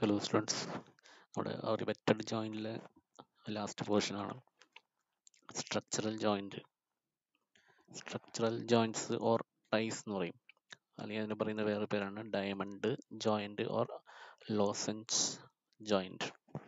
Hello students നമ്മുടെ ഒരു riveted ജോയിൻറ്റിലെ ലാസ്റ്റ് പോർഷനാണ് structural joint structural joints or ties എന്ന് പറയും അല്ലെങ്കിൽ അതിന് പറയുന്ന വേറെ പേരാണ് diamond joint or lozenge joint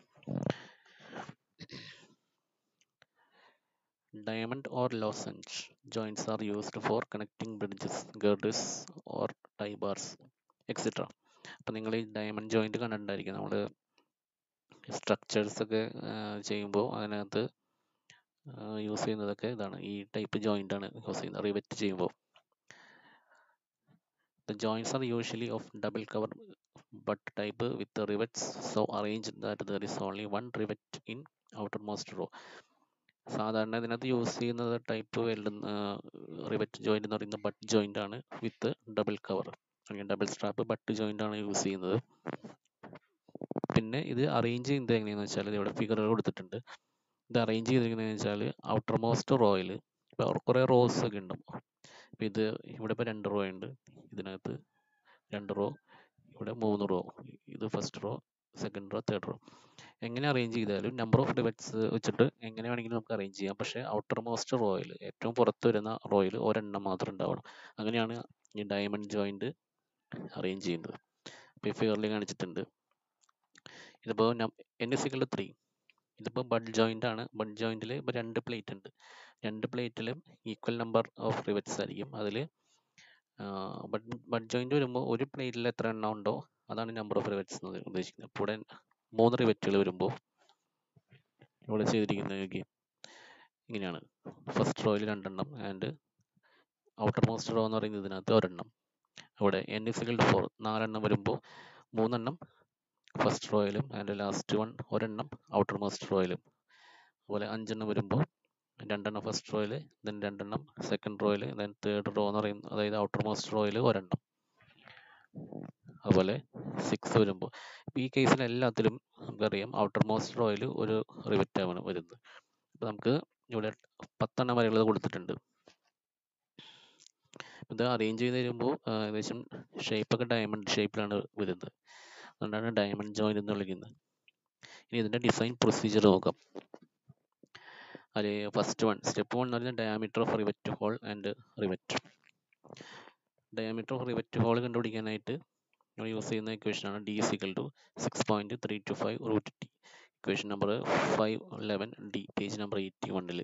Diamond or lozenge joints are used for connecting bridges, girders or tie bars, etc. അപ്പം നിങ്ങൾ ഈ ഡയമണ്ട് ജോയിൻറ്റ് കണ്ടിട്ടുണ്ടായിരിക്കും നമ്മൾ സ്ട്രക്ചേഴ്സ് ഒക്കെ ചെയ്യുമ്പോൾ അതിനകത്ത് യൂസ് ചെയ്യുന്നതൊക്കെ ഇതാണ് ഈ ടൈപ്പ് ജോയിൻ്റ് ആണ് യൂസ് ചെയ്യുന്നത് റിവെറ്റ് ചെയ്യുമ്പോൾ The joints are usually of double cover butt type with rivets so arranged that there is only one rivet in outermost row. സാധാരണ ഇതിനകത്ത് യൂസ് ചെയ്യുന്നത് ടൈപ്പ് വെൽഡ് റിവറ്റ് ജോയിന്റ് എന്ന് പറയുന്ന butt joint ആണ് with double cover അല്ലെങ്കിൽ double strap butt joint ആണ് use ചെയ്യുന്നത് പിന്നെ ഇത് അറേഞ്ച് ചെയ്യുന്നത് എങ്ങനെയാണെന്ന് വെച്ചാൽ ഇവിടെ ഫിഗറുകൾ കൊടുത്തിട്ടുണ്ട് ഇത് അറേഞ്ച് ചെയ്തിരിക്കുന്നതെന്ന് വെച്ചാൽ ഔട്ടർ മോസ്റ്റ് റോയിൽ ഇപ്പോൾ കുറേ റോസ് ഒക്കെ ഉണ്ടാവും അപ്പോൾ ഇത് ഇവിടെ ഇപ്പോൾ രണ്ട് റോ ഉണ്ട് ഇതിനകത്ത് രണ്ട് റോ ഇവിടെ മൂന്ന് റോ ഇത് first row second row third row എങ്ങനെ അറേഞ്ച് ചെയ്താലും നമ്പർ ഓഫ് ഡിവൈറ്റ്സ് വെച്ചിട്ട് എങ്ങനെ വേണമെങ്കിലും നമുക്ക് അറേഞ്ച് ചെയ്യാം പക്ഷേ ഔട്ടർ മോസ്റ്റ് റോയിൽ ഏറ്റവും പുറത്ത് വരുന്ന റോയിൽ ഒരെണ്ണം മാത്രം ഉണ്ടാവണം അങ്ങനെയാണ് ഈ ഡയമണ്ട് ജോയിന്റ് അറേഞ്ച് ചെയ്യുന്നത് ഇപ്പോൾ ഈ ഫിഗറിൽ കാണിച്ചിട്ടുണ്ട് ഇതിപ്പോൾ എൻ സിക്കൾ ത്രീ ഇതിപ്പോൾ ബഡ് ജോയിന്റ് ആണ് ബഡ് ജോയിന്റിൽ ഇപ്പോൾ രണ്ട് പ്ലേറ്റ് ഉണ്ട് രണ്ട് പ്ലേറ്റിലും ഈക്വൽ നമ്പർ ഓഫ് റിവറ്റ്സ് ആയിരിക്കും അതിൽ ബഡ് ബഡ് ജോയിന്റ് വരുമ്പോൾ ഒരു പ്ലേറ്റിൽ എത്ര എണ്ണം ഉണ്ടോ അതാണ് നമ്പർ ഓഫ് റിവറ്റ്സ് എന്ന് ഉദ്ദേശിക്കുന്നത് ഇപ്പോൾ ഇവിടെ മൂന്ന് റിവറ്റുകൾ വരുമ്പോൾ ഇവിടെ ചെയ്തിരിക്കുന്നത് ഇങ്ങനെയാണ് ഫസ്റ്റ് റോയിൽ രണ്ടെണ്ണം ആൻഡ് ഔട്ടർ മോസ്റ്റ് റോ എന്ന് പറയുന്നത് ഇതിനകത്ത് ഒരെണ്ണം അവിടെ എൻ ഇസിക്കൽ ഫോർ നാലെണ്ണം വരുമ്പോൾ മൂന്നെണ്ണം ഫസ്റ്റ് റോയിലും ആൻഡ് ലാസ്റ്റ് വൺ ഒരെണ്ണം ഔട്ടർ മോസ്റ്റ് റോയിലും അതുപോലെ അഞ്ചെണ്ണം വരുമ്പോൾ രണ്ടെണ്ണം ഫസ്റ്റ് റോയിൽ ദെൻ രണ്ടെണ്ണം സെക്കൻഡ് റോയിൽ ദെൻ തേർഡ് റോ എന്ന് പറയുന്നത് അതായത് ഔട്ടർ മോസ്റ്റ് റോയിൽ ഒരെണ്ണം അതുപോലെ സിക്സ് വരുമ്പോൾ ഈ കേസിൽ എല്ലാത്തിലും നമുക്കറിയാം ഔട്ടർ മോസ്റ്റ് റോയിൽ ഒരു റിവറ്റ് ആണ് വരുന്നത് അപ്പോൾ നമുക്ക് ഇവിടെ പത്തെണ്ണം വരെയുള്ളത് കൊടുത്തിട്ടുണ്ട് ഇത് അറേഞ്ച് ചെയ്ത് തരുമ്പോൾ ഏകദേശം ഷേപ്പൊക്കെ ഡയമണ്ട് ഷേപ്പിലാണ് വരുന്നത് അതുകൊണ്ടാണ് ഡയമണ്ട് ജോയിൻ എന്ന് വിളിക്കുന്നത് ഇനി ഇതിൻ്റെ ഡിസൈൻ പ്രൊസീജിയർ നോക്കാം അതിൽ ഫസ്റ്റ് വൺ സ്റ്റെപ്പ് വൺ എന്ന് പറയുന്നത് diameter of rivet hole and rivet diameter of rivet hole കണ്ടുപിടിക്കാനായിട്ട് നമ്മൾ യൂസ് ചെയ്യുന്ന ഇക്വേഷൻ ആണ് D equal to six point three two five root T equation number five eleven D page number eighty വണ്ണിൽ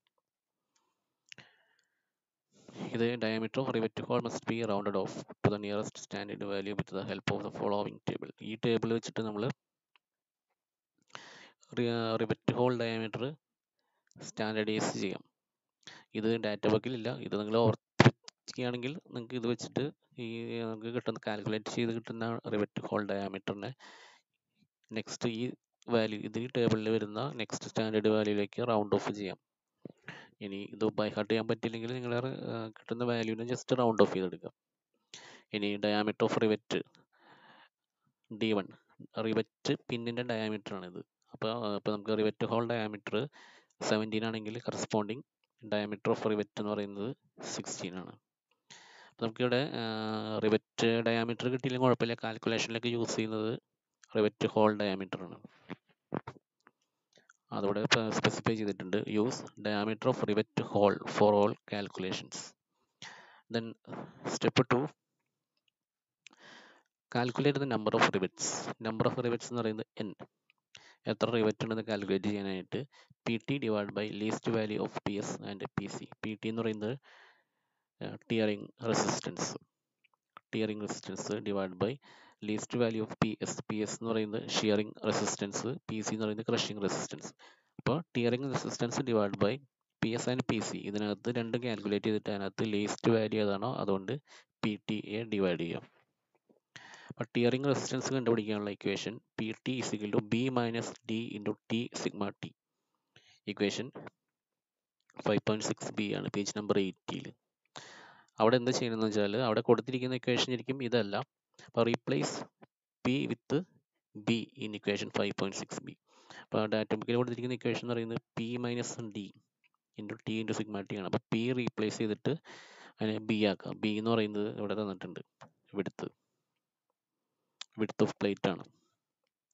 ഇത് diameter of rivet hole must be rounded off to the nearest standard value with the help of the following table ഈ table വെച്ചിട്ട് നമ്മൾ rivet whole diameter standardise ചെയ്യാം ഇത് data ബുക്കിലില്ല ഇത് നിങ്ങൾ ഓർത്തിരിക്കുകയാണെങ്കിൽ നിങ്ങൾക്ക് ഇത് വെച്ചിട്ട് ഈ നമുക്ക് കിട്ടുന്ന കാൽക്കുലേറ്റ് ചെയ്ത് കിട്ടുന്ന റിവറ്റ് ഹോൾ ഡയാമീറ്ററിനെ നെക്സ്റ്റ് ഈ വാല്യൂ ഇത് ഈ ടേബിളിൽ വരുന്ന നെക്സ്റ്റ് സ്റ്റാൻഡേർഡ് വാല്യൂയിലേക്ക് റൗണ്ട് ഓഫ് ചെയ്യാം ഇനി ഇത് ബൈ ഹാർട്ട് ചെയ്യാൻ പറ്റില്ലെങ്കിൽ നിങ്ങൾ കിട്ടുന്ന വാല്യൂവിനെ ജസ്റ്റ് റൗണ്ട് ഓഫ് ചെയ്തെടുക്കാം ഇനി diameter of rivet D one rivet പിന്നിൻ്റെ ഡയാമീറ്റർ ആണ് ഇത് അപ്പോൾ ഇപ്പോൾ നമുക്ക് റിവറ്റ് ഹോൾ ഡയാമീറ്റർ സെവൻറ്റീൻ ആണെങ്കിൽ കറസ്പോണ്ടിങ് ഡയമീറ്റർ ഓഫ് റിവറ്റ് എന്ന് പറയുന്നത് സിക്സ്റ്റീൻ ആണ് അപ്പോൾ നമുക്കിവിടെ റിവറ്റ് ഡയാമീറ്റർ കിട്ടിയില്ലെങ്കിൽ കുഴപ്പമില്ല കാൽക്കുലേഷനിലൊക്കെ യൂസ് ചെയ്യുന്നത് റിവറ്റ് ഹോൾ ഡയാമീറ്റർ ആണ് അതോടെ സ്പെസിഫൈ ചെയ്തിട്ടുണ്ട് use diameter of rivet hole for all calculations then step two calculate the number of rivets number of rivets എന്ന് പറയുന്നത് എൻ എത്ര റിവറ്റ് ഉണ്ടെന്ന് കാൽക്കുലേറ്റ് ചെയ്യാനായിട്ട് P T divide by least value of P S and P C P T എന്ന് പറയുന്നത് tearing resistance tearing resistance divide by least value of P S P S എന്ന് പറയുന്നത് shearing resistance P C എന്ന് പറയുന്നത് crushing resistance അപ്പോൾ tearing resistance divide by P S and P C ഇതിനകത്ത് രണ്ട് calculate ചെയ്തിട്ട് അതിനകത്ത് ലീസ്റ്റ് വാല്യൂ ഏതാണോ അതുകൊണ്ട് പി ടി എ ഡിവൈഡ് ചെയ്യാം അപ്പോൾ ടിയറിംഗ് റെസിസ്റ്റൻസ് കണ്ടുപിടിക്കാനുള്ള equation P T is equal to B minus D into T sigma T equation five point six B ആണ് പേജ് നമ്പർ എയ്റ്റിയിൽ അവിടെ എന്ത് ചെയ്യണമെന്ന് വെച്ചാൽ അവിടെ കൊടുത്തിരിക്കുന്ന ഇക്വേഷൻ ശരിക്കും ഇതല്ല അപ്പോൾ replace P with B in equation five point six B അപ്പോൾ ഡാറ്റ ബുക്കിൽ കൊടുത്തിരിക്കുന്ന ഇക്വേഷൻ എന്ന് പറയുന്നത് P minus D into T into sigma T ആണ് അപ്പോൾ പി റീപ്ലേസ് ചെയ്തിട്ട് അതിനെ ബി ആക്കാം ബി എന്ന് പറയുന്നത് ഇവിടെ തന്നിട്ടുണ്ട് ഇവിടുത്ത് വിഡ്ത്ത് ഓഫ് പ്ലേറ്റ് ആണ്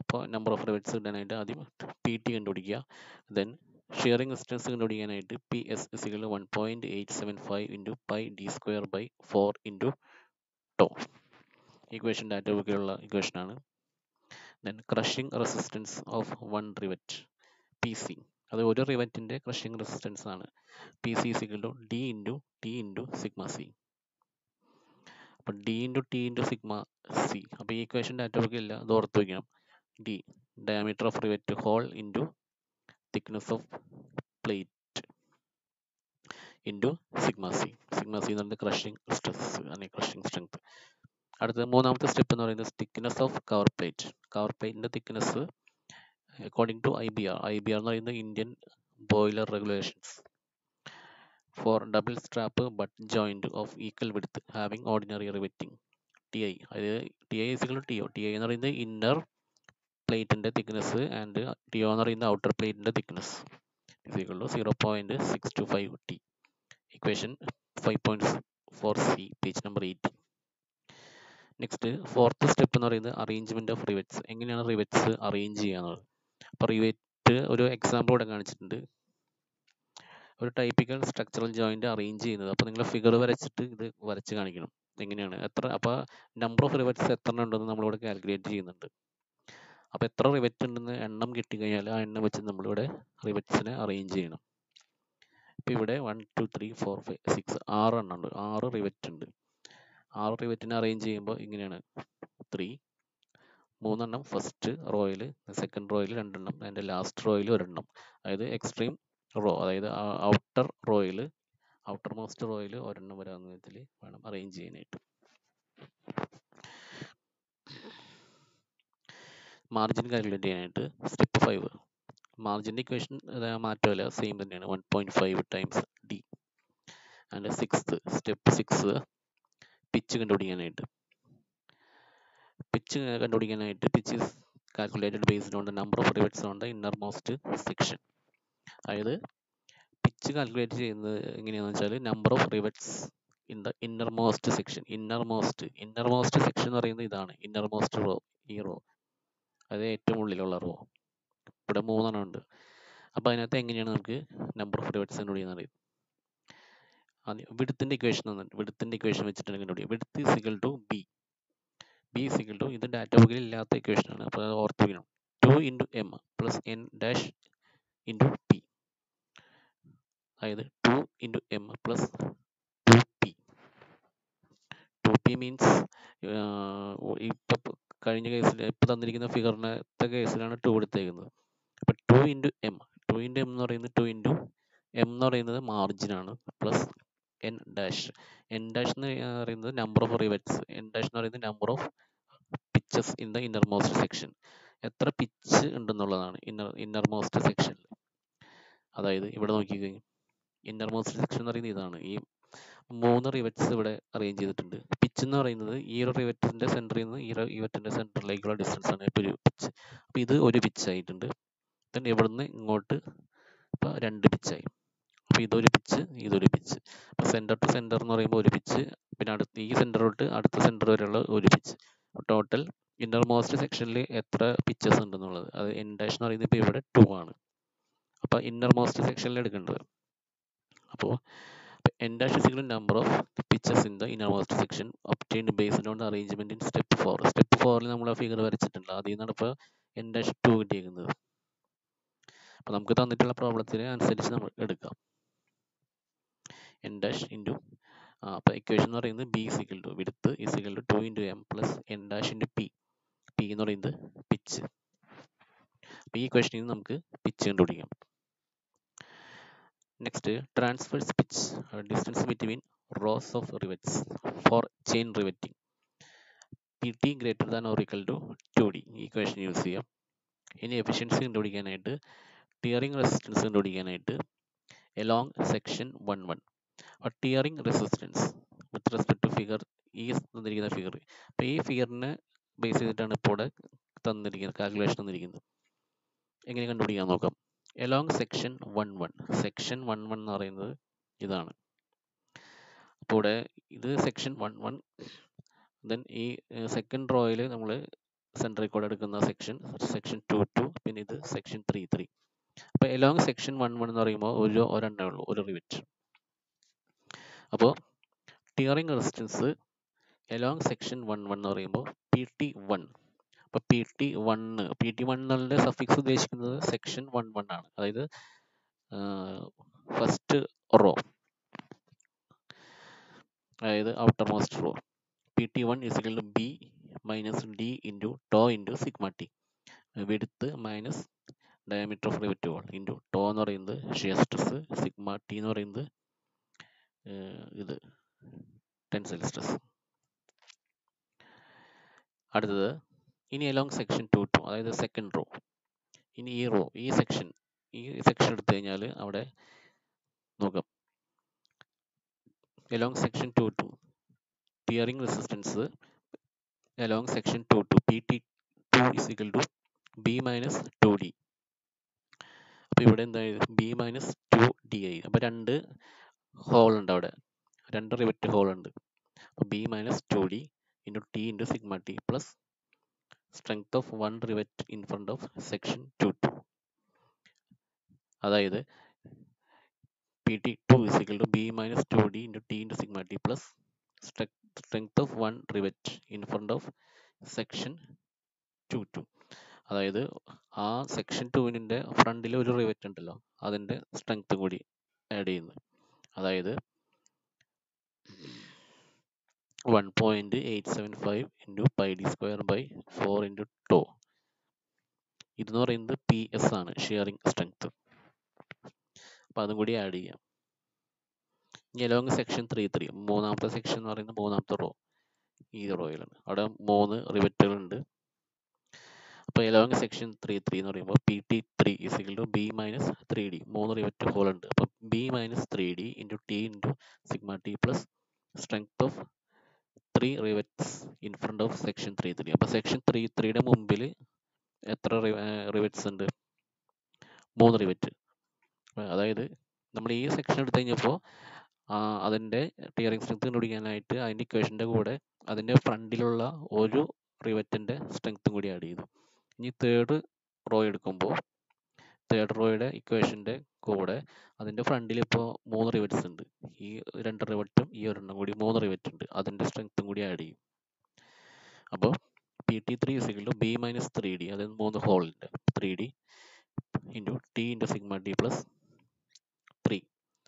അപ്പോൾ നമ്പർ ഓഫ് റിവറ്റ്സ് കിട്ടാനായിട്ട് ആദ്യം പി ടി കണ്ടുപിടിക്കുക ദെൻ ഷിയറിംഗ് റെസിസ്റ്റൻസ് കണ്ടുപിടിക്കാനായിട്ട് P S is equal one point eight seven five into pi D square by four into tau equation data ബുക്കിലുള്ള ഇക്വേഷനാണ് then crushing resistance of one rivet P C അത് ഒരു റിവറ്റിൻ്റെ crushing resistance ആണ് P C equal to D into T into sigma C അപ്പോൾ D into T into sigma C അപ്പോൾ ഈ equation data ബുക്കിൽ ഇല്ല അത് ഓർത്ത് വയ്ക്കണം D diameter of rivet hole into thickness of plate into sigma C sigma C എന്ന് പറയുന്നത് ക്രഷിംഗ് സ്ട്രെസ് അല്ലെങ്കിൽ ക്രഷിംഗ് സ്ട്രെങ്ത് അടുത്ത മൂന്നാമത്തെ സ്റ്റെപ്പ് എന്ന് പറയുന്നത് thickness of cover plate cover പ്ലേറ്റിൻ്റെ thickness according to I B R I B R എന്ന് പറയുന്നത് Indian boiler regulations for double strap butt joint of equal width having ordinary riveting T I അതായത് T I is equal T O T I എന്ന് പറയുന്നത് inner പ്ലേറ്റിൻ്റെ thickness and T O എന്ന് പറയുന്നത് outer പ്ലേറ്റിൻ്റെ thickness is equal to zero point six two five T equation five point four C page number eight next fourth step എന്ന് പറയുന്നത് arrangement of rivets എങ്ങനെയാണ് rivets arrange ചെയ്യാന്നുള്ളത് അപ്പോൾ rivet ഒരു example ഇവിടെ കാണിച്ചിട്ടുണ്ട് ഒരു ടൈപ്പിക്കൽ സ്ട്രക്ചറൽ ജോയിന്റ് അറേഞ്ച് ചെയ്യുന്നത് അപ്പോൾ നിങ്ങൾ ഫിഗർ വരച്ചിട്ട് ഇത് വരച്ച് കാണിക്കണം എങ്ങനെയാണ് എത്ര അപ്പോൾ നമ്പർ ഓഫ് റിവറ്റ്സ് എത്ര ഉണ്ടെന്ന് നമ്മളിവിടെ കാൽക്കുലേറ്റ് ചെയ്യുന്നുണ്ട് അപ്പോൾ എത്ര റിവറ്റ് ഉണ്ടെന്ന് എണ്ണം കിട്ടിക്കഴിഞ്ഞാൽ ആ എണ്ണം വെച്ച് നമ്മളിവിടെ റിവറ്റ്സിനെ അറേഞ്ച് ചെയ്യണം ഇപ്പോൾ ഇവിടെ one two three four five six ആറ് എണ്ണം ഉണ്ട് ആറ് റിവറ്റ് ഉണ്ട് ആറ് റിവറ്റിനെ അറേഞ്ച് ചെയ്യുമ്പോൾ ഇങ്ങനെയാണ് ത്രീ മൂന്നെണ്ണം ഫസ്റ്റ് റോയിൽ സെക്കൻഡ് റോയിൽ രണ്ടെണ്ണം അതിൻ്റെ ലാസ്റ്റ് റോയിൽ ഒരെണ്ണം അതായത് എക്സ്ട്രീം റോ അതായത് ഔട്ടർ റോയിൽ ഔട്ടർ മോസ്റ്റ് റോയിൽ ഒരെണ്ണം വരാവുന്ന വിധത്തിൽ വേണം അറേഞ്ച് ചെയ്യാനായിട്ട് മാർജിൻ കാൽക്കുലേറ്റ് ചെയ്യാനായിട്ട് സ്റ്റെപ്പ് ഫൈവ് മാർജിൻ്റെ ഇക്വേഷൻ മാറ്റമില്ല സെയിം തന്നെയാണ് one point five times D and sixth step six pitch കണ്ടുപിടിക്കാനായിട്ട് പിച്ച് കണ്ടുപിടിക്കാനായിട്ട് pitch is calculated based on the number of rivets on the inner most section അതായത് pitch calculate ചെയ്യുന്നത് എങ്ങനെയാണെന്ന് വെച്ചാൽ number of rivets in the inner most section inner most inner most section എന്ന് പറയുന്നത് ഇതാണ് innermost row ഈ row അത് ഏറ്റവും ഉള്ളിലുള്ള റോ ഇവിടെ മൂന്നെണ്ണം ഉണ്ട് അപ്പോൾ അതിനകത്ത് എങ്ങനെയാണ് നമുക്ക് നമ്പർ ഓഫ് റിവറ്റ്സ് കണ്ടുപിടിക്കുന്നത് അറിയും ആദ്യം വിടുത്തിൻ്റെ ഇക്വേഷൻ തന്നിട്ട് വിടുത്തിൻ്റെ ഇക്വേഷൻ വെച്ചിട്ടാണ് കണ്ടുപിടിക്കുക width is equal to B B is equal to ഇത് ഡാറ്റ ബുക്കിൽ ഇല്ലാത്ത ഇക്വേഷൻ ആണ് അപ്പോൾ അത് ഓർത്ത് വയ്ക്കണം two into M plus N dash into P അതായത് two into M plus two P two P means ഇപ്പം കഴിഞ്ഞ കേസിൽ ഇപ്പം തന്നിരിക്കുന്ന ഫിഗറിനത്തെ കേസിലാണ് ടു എടുത്തേക്കുന്നത് അപ്പം two into M two into M എന്ന് പറയുന്നത് ടു ഇൻറ്റു എം എന്ന് പറയുന്നത് മാർജിനാണ് plus N dash N dash എന്ന് പറയുന്നത് number of rivets N dash എന്ന് പറയുന്നത് number of pitches in the inner most section എത്ര പിച്ച് ഉണ്ടെന്നുള്ളതാണ് ഇന്നർ ഇന്നർ മോസ്റ്റ് സെക്ഷനിൽ അതായത് ഇവിടെ നോക്കിക്കഴിഞ്ഞാൽ ഇന്നർ മോസ്റ്റ് സെക്ഷൻ എന്ന് പറയുന്നത് ഇതാണ് ഈ മൂന്ന് റിവറ്റ്സ് ഇവിടെ അറേഞ്ച് ചെയ്തിട്ടുണ്ട് പിച്ച് എന്ന് പറയുന്നത് ഈ ഒരു റിവറ്റിന്റെ സെന്ററിൽ നിന്ന് ഈ റിവറ്റിന്റെ സെന്ററിലേക്കുള്ള ഡിസ്റ്റൻസ് ആണ് ഇപ്പോൾ ഒരു പിച്ച് അപ്പോൾ ഇത് ഒരു പിച്ച് ആയിട്ടുണ്ട് ദെൻ ഇവിടുന്ന് ഇങ്ങോട്ട് ഇപ്പോൾ രണ്ട് പിച്ചായി അപ്പോൾ ഇതൊരു പിച്ച് ഇതൊരു പിച്ച് അപ്പോൾ സെൻറ്റർ ടു സെൻറ്റർ എന്ന് പറയുമ്പോൾ ഒരു പിച്ച് പിന്നെ അടുത്ത് ഈ സെൻറ്റർ തൊട്ട് അടുത്ത സെൻറ്റർ വരെയുള്ള ഒരു പിച്ച് ടോട്ടൽ ഇന്നർ മോസ്റ്റ് സെക്ഷനിൽ എത്ര പിച്ചസ് ഉണ്ടെന്നുള്ളത് അത് എൻ ഡാഷ് എന്ന് പറയുന്നത് ഇപ്പോൾ ഇവിടെ ടു ആണ് അപ്പോൾ ഇന്നർ മോസ്റ്റ് സെക്ഷനിൽ എടുക്കേണ്ടത് അപ്പോൾ N dash is equal number of pitches in the inner most section obtained based on the arrangement in step four step ഫോറിൽ നമ്മൾ ആ ഫിഗർ വരച്ചിട്ടുണ്ട് അതിൽ നിന്നാണ് ഇപ്പോൾ എൻ ഡാഷ് ടു കിട്ടിയിരിക്കുന്നത് അപ്പോൾ നമുക്ക് തന്നിട്ടുള്ള പ്രോബ്ലത്തിന് അനുസരിച്ച് നമ്മൾ എടുക്കാം എൻ ഡാഷ് ഇൻറ്റു അപ്പോൾ ഇക്വേഷൻ എന്ന് പറയുന്നത് B is equal to width is equal to two into M plus N dash into P P എന്ന് പറയുന്നത് പിച്ച് അപ്പോൾ ഈ ഇക്വേഷനിൽ നിന്ന് നമുക്ക് പിച്ച് കണ്ടുപിടിക്കാം next transverse pitch distance between rows of rivets for chain riveting P T greater than or equal to two D ഈ equation use ചെയ്യാം ഇനി എഫിഷ്യൻസി കണ്ടുപിടിക്കാനായിട്ട് ടിയറിംഗ് റെസിസ്റ്റൻസ് കണ്ടുപിടിക്കാനായിട്ട് എലോങ് സെക്ഷൻ വൺ വൺ അപ്പോൾ tearing resistance with respect to figure ഈ തന്നിരിക്കുന്ന figure അപ്പോൾ ഈ ഫിഗറിനെ ബേസ് ചെയ്തിട്ടാണ് ഇപ്പോൾ ഇവിടെ തന്നിരിക്കുന്നത് കാൽക്കുലേഷൻ തന്നിരിക്കുന്നത് എങ്ങനെ കണ്ടുപിടിക്കാൻ നോക്കാം along section one one section one one എന്ന് പറയുന്നത് ഇതാണ് അപ്പോൾ ഇവിടെ ഇത് സെക്ഷൻ വൺ വൺ ദെൻ ഈ സെക്കൻഡ് റോയിൽ നമ്മൾ സെൻട്രിൽ കൂടെ എടുക്കുന്ന സെക്ഷൻ സെക്ഷൻ ടു ടു പിന്നെ ഇത് സെക്ഷൻ ത്രീ ത്രീ അപ്പോൾ എലോങ് സെക്ഷൻ വൺ വൺ എന്ന് പറയുമ്പോൾ ഒരു ഒരെണ്ണേ ഉള്ളൂ ഒരു റിവറ്റ് അപ്പോൾ tearing resistance along section one one എന്ന് പറയുമ്പോൾ പി ടി വൺ അപ്പോൾ P T one P T വണ്ണിൻ്റെ സഫിക്സ് ഉദ്ദേശിക്കുന്നത് സെക്ഷൻ വൺ വൺ ആണ് അതായത് ഫസ്റ്റ് റോ അതായത് outermost row P T one is equal to B minus D into tau into sigma T width minus diameter of rivet wall into tau എന്ന് പറയുന്നത് shear stress sigma T എന്ന് പറയുന്നത് ഇത് tensile stress അടുത്തത് ഇനി along section two two അതായത് second row ഇനി ഈ റോ ഈ സെക്ഷൻ ഈ സെക്ഷൻ എടുത്തു കഴിഞ്ഞാൽ അവിടെ നോക്കാം along section two two tearing resistance along section two two P T two is equal to B minus two D അപ്പോൾ ഇവിടെ എന്തായത് ബി മൈനസ് ടു ഡി ആയി അപ്പോൾ രണ്ട് ഹോൾ ഉണ്ട് അവിടെ രണ്ട് റിവറ്റ് ഹോൾ ഉണ്ട് അപ്പോൾ B minus two D into T into sigma T plus strength of one rivet in front of section two two അതായത് P T two is equal to B minus two D into T into sigma T plus strength of one rivet in front of section two two അതായത് ആ section ടുവിൻ്റെ ഫ്രണ്ടിൽ ഒരു rivet ഉണ്ടല്ലോ അതിൻ്റെ strength കൂടി add ചെയ്യുന്നത് അതായത് one point eight seven five into pi D square by four into tau ഇതെന്ന് പറയുന്നത് പി എസ് ആണ് ഷിയറിംഗ് സ്ട്രെങ്ത് അപ്പോൾ അതും കൂടി ആഡ് ചെയ്യാം ഇനി അലോങ് സെക്ഷൻ ത്രീ ത്രീ മൂന്നാമത്തെ സെക്ഷൻ എന്ന് പറയുന്നത് മൂന്നാമത്തെ റോ ഈ റോയിലാണ് അവിടെ മൂന്ന് റിവറ്റുകൾ ഉണ്ട് അപ്പോൾ അലോങ് സെക്ഷൻ ത്രീ ത്രീ എന്ന് പറയുമ്പോൾ P T three is equal to B minus three D മൂന്ന് റിവറ്റ് ഹോൾ ഉണ്ട് അപ്പോൾ B minus three D into T into sigma T plus strength of three rivets in front of section three three അപ്പോൾ section three ത്രീയുടെ മുമ്പിൽ എത്ര rivets ഉണ്ട് മൂന്ന് rivet അതായത് നമ്മൾ ഈ സെക്ഷൻ എടുത്തു കഴിഞ്ഞപ്പോൾ അതിൻ്റെ ടിയറിംഗ് സ്ട്രെങ്ത് കണ്ടുപിടിക്കാനായിട്ട് അതിൻ്റെ ഇക്വേഷൻ്റെ കൂടെ അതിൻ്റെ ഫ്രണ്ടിലുള്ള ഒരു റിവറ്റിൻ്റെ സ്ട്രെങ്ത്തും കൂടി ആഡ് ചെയ്തു ഇനി തേർഡ് റോ എടുക്കുമ്പോൾ തേർഡ് റോയുടെ ഇക്വേഷൻ്റെ കൂടെ അതിൻ്റെ ഫ്രണ്ടിൽ ഇപ്പോൾ മൂന്ന് റിവറ്റ്സ് ഉണ്ട് ഈ രണ്ട് റിവറ്റും ഈ ഒരെണ്ണം കൂടി മൂന്ന് റിവറ്റ് ഉണ്ട് അതിൻ്റെ സ്ട്രെങ്ത്തും കൂടി ആഡ് ചെയ്യും അപ്പോൾ P T three is equal to B minus three D അതായത് മൂന്ന് ഹോളിൻ്റെ three D into T into sigma T plus three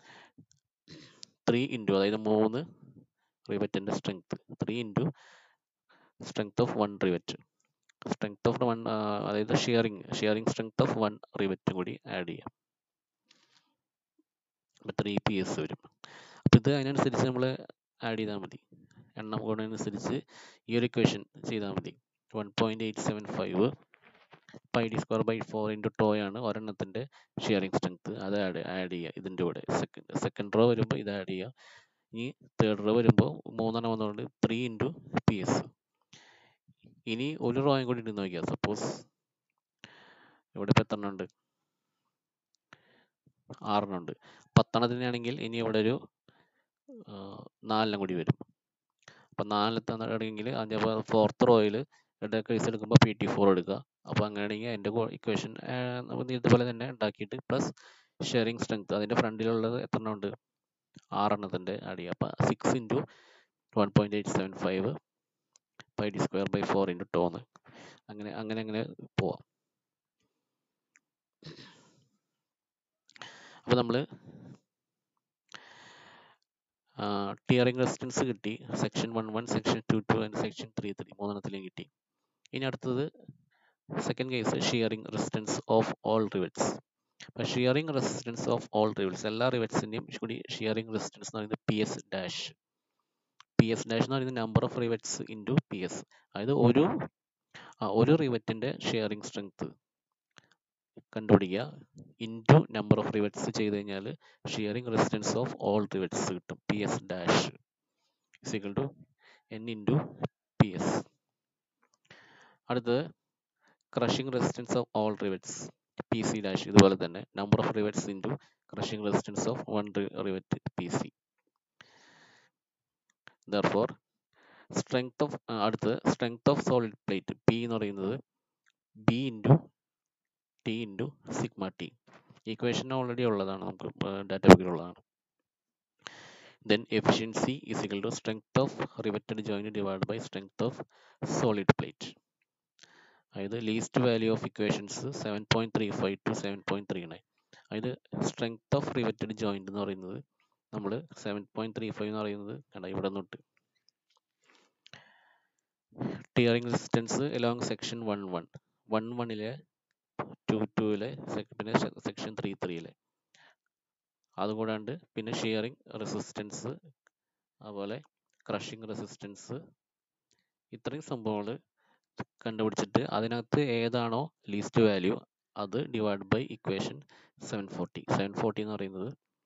three into അതായത് മൂന്ന് റിവറ്റിൻ്റെ strength three into strength of one rivet strength of one അതായത് shearing shearing strength of one റിവറ്റും കൂടി add ചെയ്യാം അപ്പോൾ ത്രീ പി എസ് വരും അപ്പോൾ ഇത് അതിനനുസരിച്ച് നമ്മൾ ആഡ് ചെയ്താൽ മതി എണ്ണം കൂടുന്നതനുസരിച്ച് ഈ ഒരു ഇക്വേഷൻ ചെയ്താൽ മതി one point eight seven five pi D square by four into ടോയാണ് ഒരെണ്ണത്തിൻ്റെ ഷിയറിംഗ് സ്ട്രെങ്ത് അത് ആഡ് ആഡ് ചെയ്യുക ഇതിൻ്റെ കൂടെ സെക്കൻഡ് സെക്കൻഡ് റോ വരുമ്പോൾ ഇത് ആഡ് ചെയ്യുക ഇനി തേർഡ് റോ വരുമ്പോൾ മൂന്നെണ്ണം വന്നുകൊണ്ട് ത്രീ ഇൻറ്റു പി എസ് ഇനി ഒരു റോയും കൂടി ഇട്ട് നോക്കിയാൽ സപ്പോസ് ഇവിടെ ഇപ്പോൾ എത്ര ഉണ്ട് ആറെണ്ണം ഉണ്ട് പത്തെണ്ണത്തിനാണെങ്കിൽ ഇനി ഇവിടെ ഒരു നാലെണ്ണം കൂടി വരും അപ്പം നാലെണ്ണത്താണെങ്കിൽ അതിൻ്റെ ഫോർത്ത് റോയിൽ ഇവിടെ കേസ് എടുക്കുമ്പോൾ പി ടി ഫോർ എടുക്കുക അപ്പോൾ അങ്ങനെയാണെങ്കിൽ അതിൻ്റെ ഇക്വേഷൻ നമുക്ക് ഇതുപോലെ തന്നെ ഉണ്ടാക്കിയിട്ട് പ്ലസ് ഷെയറിംഗ് സ്ട്രെങ്ത് അതിൻ്റെ ഫ്രണ്ടിലുള്ളത് എത്ര എണ്ണം ഉണ്ട് ആറെണ്ണത്തിൻ്റെ ആഡ് ചെയ്യുക അപ്പോൾ six into one point eight seven five pi D square by four into ടോന്ന് അങ്ങനെ അങ്ങനെ അങ്ങനെ പോവാം അപ്പോൾ നമ്മൾ ടിയറിംഗ് റെസിസ്റ്റൻസ് കിട്ടി section one one section two two and section three three മൂന്നെണ്ണത്തിലും കിട്ടി ഇനി അടുത്തത് second case shearing resistance of all rivets അപ്പോൾ shearing resistance of all rivets എല്ലാ റിവറ്റ്സിൻ്റെയും കൂടി ഷിയറിംഗ് റെസിസ്റ്റൻസ് എന്ന് പറയുന്നത് P S dash P S dash എന്ന് പറയുന്നത് number of rivets into P S അതായത് ഒരു ഒരു റിവറ്റിൻ്റെ ഷിയറിംഗ് സ്ട്രെങ്ത് കണ്ടുപിടിക്കുക ഇൻറ്റു നമ്പർ ഓഫ് റിവറ്റ്സ് ചെയ്ത് കഴിഞ്ഞാൽ shearing resistance of all rivets കിട്ടും P S dash is equal to N into P S അടുത്തത് crushing resistance of all rivets P C dash ഇതുപോലെ തന്നെ number of rivets into crushing resistance of one rivet P C therefore strength of അടുത്ത് strength of solid plate P എന്ന് പറയുന്നത് B into T into sigma T equation already ഉള്ളതാണ് നമുക്ക് data ബുക്കിലുള്ളതാണ് then efficiency is equal to strength of riveted joint divided by strength of solid plate അതായത് least value of equations seven point three five two seven point three nine അതായത് strength of riveted joint എന്ന് പറയുന്നത് നമ്മൾ seven point three five എന്ന് പറയുന്നത് കണ്ട ഇവിടെ നിന്നിട്ട് tearing resistance along section one one one വണ്ണിലെ ടു ടുവിലെ പിന്നെ സെക്ഷൻ ത്രീ ത്രീയിലെ അതുകൂടാണ്ട് പിന്നെ ഷിയറിംഗ് റെസിസ്റ്റൻസ് അതുപോലെ ക്രഷിംഗ് റെസിസ്റ്റൻസ് ഇത്രയും സംഭവങ്ങൾ കണ്ടുപിടിച്ചിട്ട് അതിനകത്ത് ഏതാണോ ലീസ്റ്റ് വാല്യൂ അത് divide by equation seven forty seven forty എന്ന് പറയുന്നത്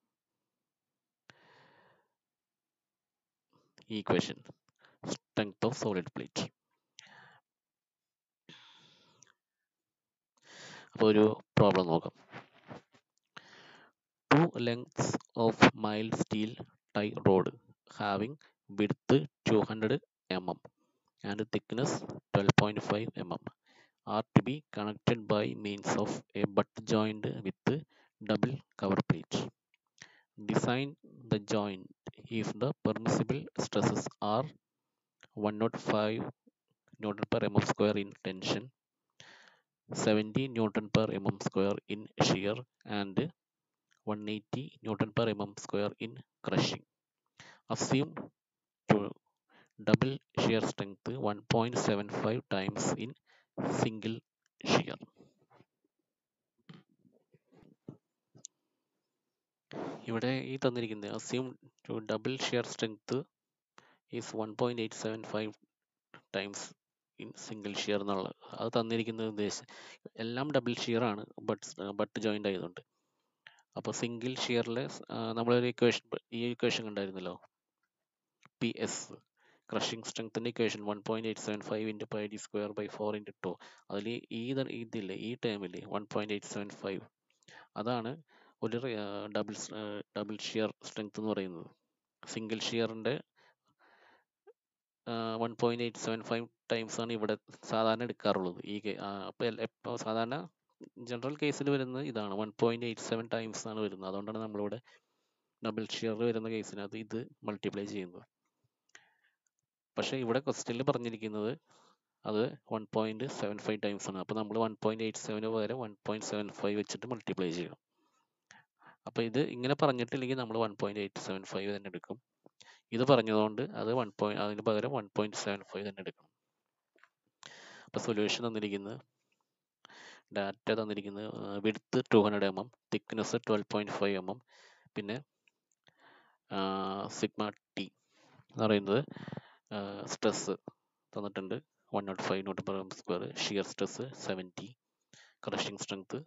ഈ equation strength of solid plate അപ്പോൾ ഒരു പ്രോബ്ലം നോക്കാം two lengths of mild steel tie rod having width two hundred M M and thickness 12.5 mm are to be connected by means of a butt joint with double cover plate. Design the joint if the permissible stresses are 105 Newton per mm square in tension, 70 Newton per mm square in shear and 180 Newton per mm square in crushing. Assume to double shear strength 1.75 times in single shear. ഇവിടെ ഈ തന്നിരിക്കുന്നത് assume to double shear strength is one point eight seven five times in single shear എന്നുള്ളത് അത് തന്നിരിക്കുന്നത് ഉദ്ദേശം എല്ലാം double shear ആണ് but butt joint ആയതുകൊണ്ട് അപ്പോൾ സിംഗിൾ ഷിയറിലെ നമ്മളൊരു ഇക്വേഷൻ ഈ ഇക്വേഷൻ കണ്ടായിരുന്നല്ലോ പി എസ് ക്രഷിംഗ് സ്ട്രെങ്ത്തിൻ്റെ equation one point eight seven five into pi D square by four into tau അതിൽ ഈ ഇതില്ലേ ഈ ടേമില്ലേ one point eight seven five അതാണ് ഒരു ഡബിൾ ഡബിൾ ഷിയർ സ്ട്രെങ്ത് എന്ന് പറയുന്നത് സിംഗിൾ ഷിയറിൻ്റെ one point eight seven five times ആണ് ഇവിടെ സാധാരണ എടുക്കാറുള്ളത് ഈ അപ്പോൾ ഇപ്പോൾ സാധാരണ ജനറൽ കേസിൽ വരുന്നത് ഇതാണ് one point eight seven times ആണ് വരുന്നത് അതുകൊണ്ടാണ് നമ്മളിവിടെ ഡബിൾ ഷിയർ വരുന്ന കേസിനകത്ത് ഇത് മൾട്ടിപ്ലൈ ചെയ്യുന്നത് പക്ഷേ ഇവിടെ ക്വസ്റ്റ്യനിൽ പറഞ്ഞിരിക്കുന്നത് അത് one point seven five times ആണ് അപ്പോൾ നമ്മൾ വൺ പോയിന്റ് എയ്റ്റ് സെവന് പകരം വൺ പോയിന്റ് സെവൻ ഫൈവ് വെച്ചിട്ട് മൾട്ടിപ്ലൈ ചെയ്യണം അപ്പോൾ ഇത് ഇങ്ങനെ പറഞ്ഞിട്ടില്ലെങ്കിൽ നമ്മൾ one point eight seven five തന്നെ എടുക്കും ഇത് പറഞ്ഞതുകൊണ്ട് അത് വൺ പോയിന്റ് അതിന് പകരം വൺ പോയിന്റ് സെവൻ ഫൈവ് തന്നെ എടുക്കണം അപ്പോൾ സൊല്യൂഷൻ തന്നിരിക്കുന്നത് ഡാറ്റ തന്നിരിക്കുന്നത് width two hundred M M thickness twelve point five M M പിന്നെ സിഗ്മ ടി എന്ന് പറയുന്നത് സ്ട്രെസ് തന്നിട്ടുണ്ട് one naught five naught per M square shear stress seventy crushing strength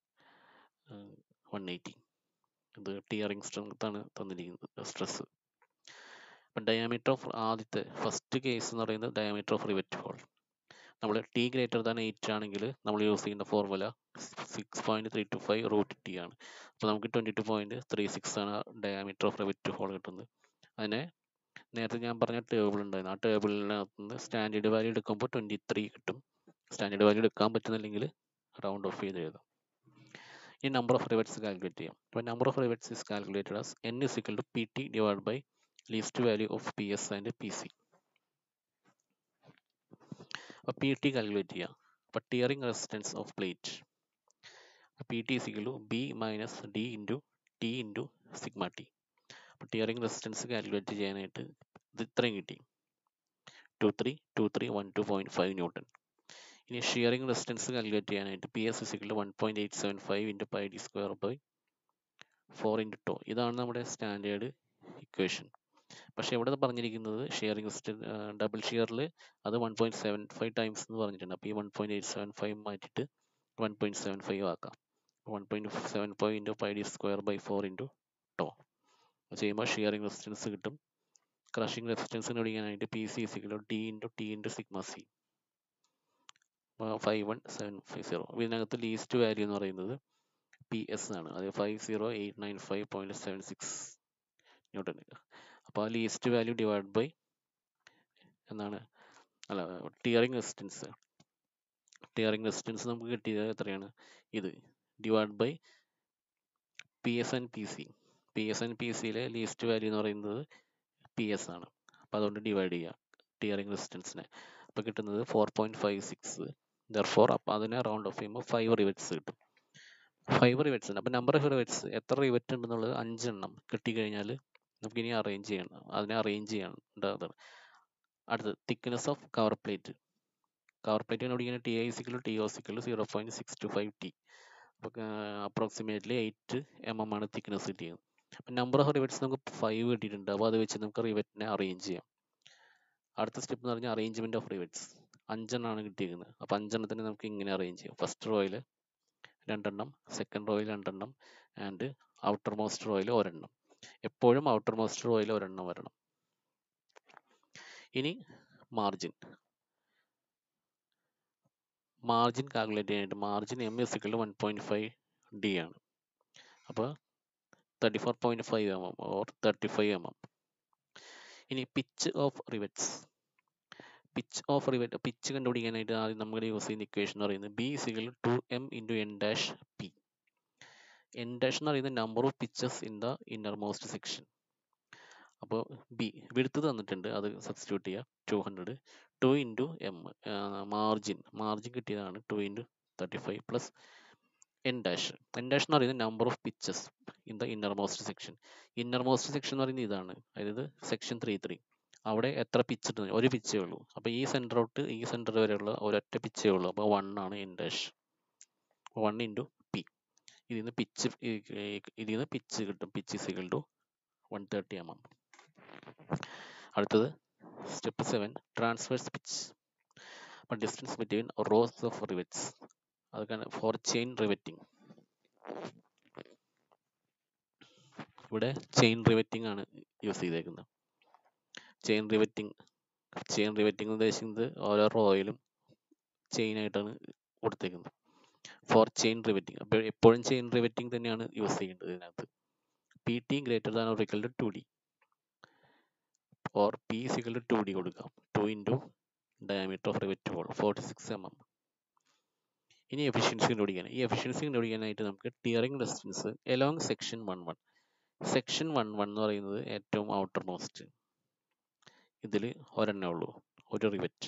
one eighty ഇത് ടിയറിംഗ് സ്ട്രെങ്ത് ആണ് തന്നിരിക്കുന്നത് stress ഇപ്പം diameter of ആദ്യത്തെ first case എന്ന് പറയുന്നത് ഡയാമീറ്റർ ഓഫ് റിവറ്റ് ഹോൾ നമ്മൾ ടി ഗ്രേറ്റർ ദാൻ എയ്റ്റ് ആണെങ്കിൽ നമ്മൾ യൂസ് ചെയ്യുന്ന formula six point three two five root T ആണ് അപ്പോൾ നമുക്ക് twenty two point three six ആണ് ഡയാമീറ്റർ ഓഫ് റിവറ്റ് ഹോൾ കിട്ടുന്നത് അതിനെ നേരത്തെ ഞാൻ പറഞ്ഞ ടേബിൾ ഉണ്ടായിരുന്നു ആ ടേബിളിനകത്ത് നിന്ന് സ്റ്റാൻഡേർഡ് വാല്യൂ എടുക്കുമ്പോൾ ട്വൻറ്റി ത്രീ കിട്ടും സ്റ്റാൻഡേർഡ് വാല്യൂ എടുക്കാൻ പറ്റുന്നില്ലെങ്കിൽ റൗണ്ട് ഓഫ് ചെയ്ത് എഴുതാം ഈ നമ്പർ ഓഫ് റിവറ്റ്സ് കാൽക്കുലേറ്റ് ചെയ്യാം അപ്പോൾ number of rivets is calculated as N is equal to P T divide by least value of P S and P C അപ്പോൾ P T calculate ചെയ്യാം അപ്പോൾ tearing resistance of plate P T is equal to B minus D into T into sigma T അപ്പോൾ tearing resistance calculate ചെയ്യാനായിട്ട് ഇത് ഇത്രയും കിട്ടി two three two three one two point five newton ഇനി shearing resistance calculate ചെയ്യാനായിട്ട് P S is equal one point eight seven five into pi D square by four into tau ഇതാണ് നമ്മുടെ standard equation പക്ഷേ ഇവിടെ പറഞ്ഞിരിക്കുന്നത് ഷിയറിംഗ് റെസിസ്റ്റൻസ് ഡബിൾ ഷിയറിൽ അത് one point seven five times എന്ന് പറഞ്ഞിട്ടുണ്ട് അപ്പോൾ ഈ one point eight seven five മാറ്റിയിട്ട് വൺ പോയിന്റ് സെവൻ ഫൈവ് ആക്കാം one point seven five into pi D square by four into tau ചെയ്യുമ്പോൾ ഷിയറിംഗ് റെസിസ്റ്റൻസ് കിട്ടും ക്രഷിംഗ് റെസിസ്റ്റൻസ് കണ്ടുപിടിക്കാനായിട്ട് പി സി സിക്കലോ D into T into sigma C five one seven five zero ഇതിനകത്ത് least value എന്ന് പറയുന്നത് P S ആണ് അത് five zero eight nine five point seven six newton അപ്പോൾ ആ ലീസ്റ്റ് വാല്യൂ ഡിവൈഡ് ബൈ എന്നാണ് അല്ല ടിയറിംഗ് റെസിസ്റ്റൻസ് ടിയറിംഗ് റെസിസ്റ്റൻസ് നമുക്ക് കിട്ടിയത് എത്രയാണ് ഇത് divide by P S and P C P S and P സിയിലെ ലീസ്റ്റ് വാല്യൂ എന്ന് പറയുന്നത് പി എസ് ആണ് അപ്പോൾ അതുകൊണ്ട് ഡിവൈഡ് ചെയ്യുക ടിയറിംഗ് റെസിസ്റ്റൻസിനെ അപ്പോൾ കിട്ടുന്നത് four point five six therefore അപ്പോൾ അതിനെ റൗണ്ട് ഓഫ് ചെയ്യുമ്പോൾ ഫൈവ് റിവറ്റ്സ് കിട്ടും ഫൈവ് റിവറ്റ്സ് ഉണ്ട് അപ്പോൾ നമ്പർ ഓഫ് റിവറ്റ്സ് എത്ര റിവറ്റ് ഉണ്ടെന്നുള്ളത് അഞ്ചെണ്ണം കിട്ടിക്കഴിഞ്ഞാൽ നമുക്ക് ഇനി അറേഞ്ച് ചെയ്യണം അതിനെ അറേഞ്ച് ചെയ്യണം ഉണ്ടാകുന്നത് അടുത്തത് thickness of cover plate cover plate കണ്ടുപിടിക്കുന്നത് T I is equal T O is equal zero point six two five T അപ്പോൾ അപ്രോക്സിമേറ്റ്ലി എയ്റ്റ് എം എം ആണ് തിക്നെസ് കിട്ടിയത് അപ്പം നമ്പർ ഓഫ് റിവറ്റ്സ് നമുക്ക് ഫൈവ് കിട്ടിയിട്ടുണ്ട് അപ്പോൾ അത് വെച്ച് നമുക്ക് റിവറ്റിനെ അറേഞ്ച് ചെയ്യാം അടുത്ത സ്റ്റെപ്പ് എന്ന് പറഞ്ഞാൽ അറേഞ്ച്മെന്റ് ഓഫ് റിവറ്റ്സ് അഞ്ചെണ്ണമാണ് കിട്ടിയിരിക്കുന്നത് അപ്പോൾ അഞ്ചെണ്ണത്തിന് നമുക്ക് ഇങ്ങനെ അറേഞ്ച് ചെയ്യാം ഫസ്റ്റ് റോയിൽ രണ്ടെണ്ണം സെക്കൻഡ് റോയിൽ രണ്ടെണ്ണം ആൻഡ് ഔട്ടർ മോസ്റ്റ് റോയിൽ ഒരെണ്ണം എപ്പോഴും ഔട്ടർ മോസ്റ്റ് റോയിൽ ഒരെണ്ണം വരണം ഇനി മാർജിൻ മാർജിൻ കാൽക്കുലേറ്റ് ചെയ്യാനായിട്ട് margin M S equal one point five D ആണ് അപ്പോൾ thirty four point five M M or thirty five M M ഇനി pitch of rivets pitch of rivet pitch കണ്ടുപിടിക്കാനായിട്ട് ആദ്യം നമ്മൾ യൂസ് ചെയ്യുന്ന ഇക്വേഷൻ എന്ന് പറയുന്നത് B is equal two M into N dash P N dash എന്ന് പറയുന്ന number of pitches in the inner most section അപ്പോൾ ബി വിടുത്ത് തന്നിട്ടുണ്ട് അത് സബ്സ്റ്റിറ്റ്യൂട്ട് ചെയ്യുക two hundred two into M margin margin കിട്ടിയതാണ് two into thirty five plus N dash N dash എന്ന് പറയുന്നത് number of pitches in the inner most section inner most section എന്ന് പറയുന്നത് ഇതാണ് അതായത് സെക്ഷൻ ത്രീ ത്രീ അവിടെ എത്ര പിച്ച് ഇട്ടുണ്ട് ഒരു പിച്ചേ ഉള്ളൂ അപ്പോൾ ഈ സെൻറ്റർ തൊട്ട് ഈ സെൻറ്റർ വരെയുള്ള ഒരൊറ്റ പിച്ചേ ഉള്ളൂ അപ്പോൾ വൺ ആണ് N dash one into P ഇതിൽ നിന്ന് പിച്ച് ഇതിൽ നിന്ന് പിച്ച് കിട്ടും pitch is equal to one thirty M M അടുത്തത് സ്റ്റെപ്പ് സെവൻ ട്രാൻസ്ഫേഴ്സ് പിച്ച് അപ്പോൾ distance between rows of rivets അതൊക്കെയാണ് ഫോർ ചെയിൻ റിവറ്റിംഗ് ഇവിടെ ചെയിൻ റിവറ്റിംഗ് ആണ് യൂസ് ചെയ്തേക്കുന്നത് ചെയിൻ റിവറ്റിംഗ് ചെയിൻ റിവറ്റിംഗ് ഉദ്ദേശിക്കുന്നത് ഓരോ റോയിലും ചെയിൻ ആയിട്ടാണ് കൊടുത്തേക്കുന്നത് ഫോർ ചെയിൻ റിവറ്റിംഗ് അപ്പോൾ എപ്പോഴും ചെയിൻ റിവറ്റിംഗ് തന്നെയാണ് യൂസ് ചെയ്യേണ്ടത് ഇതിനകത്ത് P T greater than or equal to two D or P is equal to D കൊടുക്കാം two into diameter of rivet hole forty six M M ഇനി efficiency കണ്ടുപിടിക്കാൻ ഈ efficiency കണ്ടുപിടിക്കാനായിട്ട് നമുക്ക് tearing distance along section one one section one one എന്ന് പറയുന്നത് ഏറ്റവും outer most ഇതിൽ ഒരെണ്ണേ ഉള്ളൂ ഒരു റിവറ്റ്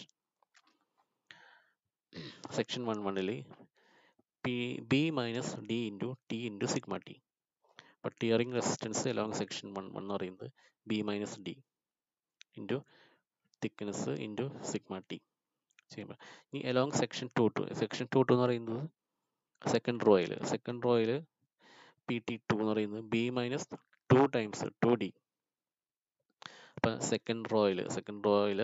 സെക്ഷൻ വൺ വണ്ണിൽ P B minus D into T into sigma T അപ്പോൾ tearing resistance along section one one എന്ന് പറയുന്നത് B minus D into thickness into sigma T ചെയ്യുമ്പോൾ ഇനി along section two two section two two എന്ന് പറയുന്നത് second റോയിൽ second റോയിൽ P T two എന്ന് പറയുന്നത് B minus two times two D അപ്പം സെക്കൻഡ് റോയിൽ സെക്കൻഡ് റോയിൽ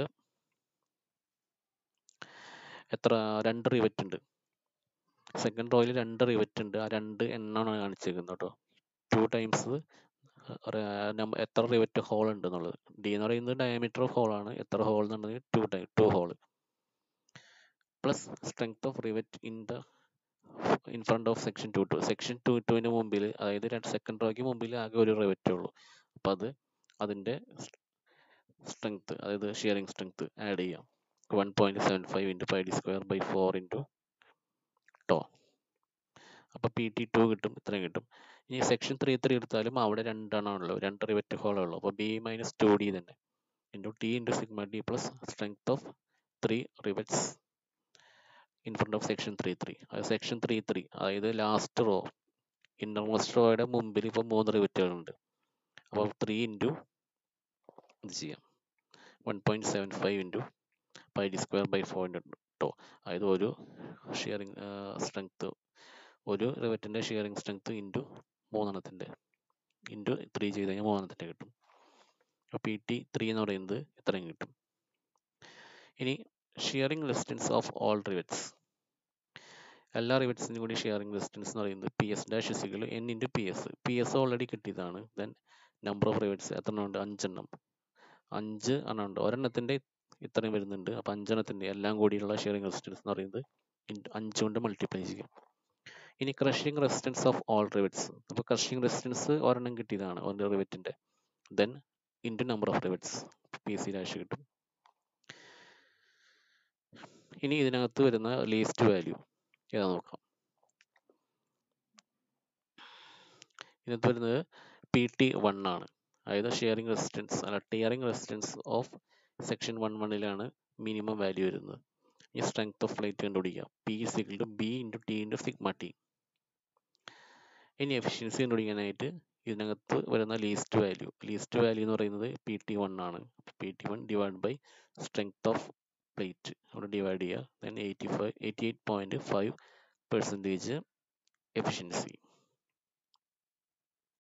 എത്ര രണ്ട് റിവറ്റ് ഉണ്ട് സെക്കൻഡ് റോയിൽ രണ്ട് റിവറ്റ് ഉണ്ട് ആ രണ്ട് എണ്ണമാണ് കാണിച്ചേക്കുന്നത് കേട്ടോ ടു ടൈംസ് എത്ര റിവറ്റ് ഹോൾ ഉണ്ട് എന്നുള്ളത് ഡി എന്ന് പറയുന്നത് ഡയമീറ്റർ ഓഫ് ഹോൾ ആണ് എത്ര ഹോൾ എന്നുണ്ടെങ്കിൽ two time two hole plus strength of rivet in the in front of section two two section two ടുവിന് മുമ്പിൽ അതായത് സെക്കൻഡ് റോയ്ക്ക് മുമ്പിൽ ആകെ ഒരു റിവറ്റേ ഉള്ളൂ അപ്പോൾ അത് അതിൻ്റെ സ്ട്രെങ്ത് അതായത് ഷിയറിംഗ് സ്ട്രെങ്ത് ആഡ് ചെയ്യാം one point seven five into pi D square by four into tau അപ്പോൾ പി ടി ടു കിട്ടും ഇത്രയും കിട്ടും ഇനി സെക്ഷൻ ത്രീ ത്രീ എടുത്താലും അവിടെ രണ്ടെണ്ണം ഉള്ളൂ രണ്ട് റിവറ്റ് ഹോളേ ഉള്ളൂ അപ്പോൾ ബി മൈനസ് ടു ഡി തന്നെ into T into sigma D plus strength of three rivets in front of section three three അത് സെക്ഷൻ ത്രീ ത്രീ അതായത് ലാസ്റ്റ് റോ ഇന്നർമോസ്റ്റ് റോയുടെ മുമ്പിൽ ഇപ്പോൾ മൂന്ന് റിവറ്റുകളുണ്ട് അപ്പോൾ ത്രീ ഇൻറ്റു ഇത് ചെയ്യാം one point seven five into pi D square by four into tau അതായത് ഒരു ഷിയറിംഗ് സ്ട്രെങ്ത് ഒരു റിവറ്റിൻ്റെ ഷിയറിംഗ് സ്ട്രെങ്ത് ഇൻറ്റു മൂന്നെണ്ണത്തിൻ്റെ ഇൻറ്റു ത്രീ ചെയ്ത് കഴിഞ്ഞാൽ മൂന്നെണ്ണത്തിൻ്റെ കിട്ടും അപ്പോൾ പി ടി ത്രീ എന്ന് പറയുന്നത് ഇത്രയും കിട്ടും ഇനി shearing resistance of all rivets എല്ലാ റിവറ്റ്സിനും കൂടി ഷിയറിംഗ് റെസിസ്റ്റൻസ് എന്ന് പറയുന്നത് പി എസ് ഡാഷ് ഇസികൾ N into P S P S already കിട്ടിയതാണ് ദെൻ നമ്പർ ഓഫ് റിവറ്റ്സ് എത്ര എണ്ണം ഉണ്ട് അഞ്ചെണ്ണം അഞ്ച് എണ്ണം ഉണ്ട് ഒരെണ്ണത്തിൻ്റെ ഇത്രയും വരുന്നുണ്ട് അപ്പോൾ അഞ്ചെണ്ണത്തിൻ്റെ എല്ലാം കൂടിയുള്ള ഷിയറിംഗ് റെസിസ്റ്റൻസ് എന്ന് പറയുന്നത് അഞ്ച് കൊണ്ട് മൾട്ടിപ്ലൈ ചെയ്യും ഇനി crushing resistance of all rivets അപ്പോൾ ക്രഷിംഗ് റെസിസ്റ്റൻസ് ഒരെണ്ണം കിട്ടിയതാണ് ഒരു റിവറ്റിൻ്റെ then into number of rivets P C dash കിട്ടും ഇനി ഇതിനകത്ത് വരുന്ന ലീസ്റ്റ് വാല്യൂ ഏതാ നോക്കാം ഇതിനകത്ത് വരുന്നത് പി ടി വൺ ആണ് അതായത് ഷെയറിംഗ് റെസിസ്റ്റൻസ് അല്ല tearing resistance of section one വണ്ണിലാണ് മിനിമം വാല്യൂ വരുന്നത് ഈ സ്ട്രെങ്ത് ഓഫ് പ്ലേറ്റ് കണ്ടുപിടിക്കുക പി സിക്കിൾ to B into T into sigma T ഇനി എഫിഷ്യൻസി കണ്ടുപിടിക്കാനായിട്ട് ഇതിനകത്ത് വരുന്ന ലീസ്റ്റ് വാല്യൂ ലീസ്റ്റ് വാല്യൂ എന്ന് പറയുന്നത് പി ടി വൺ ആണ് P T one divide by strength of plate അവിടെ ഡിവൈഡ് ചെയ്യുക then eighty five eighty eight point five percentage efficiency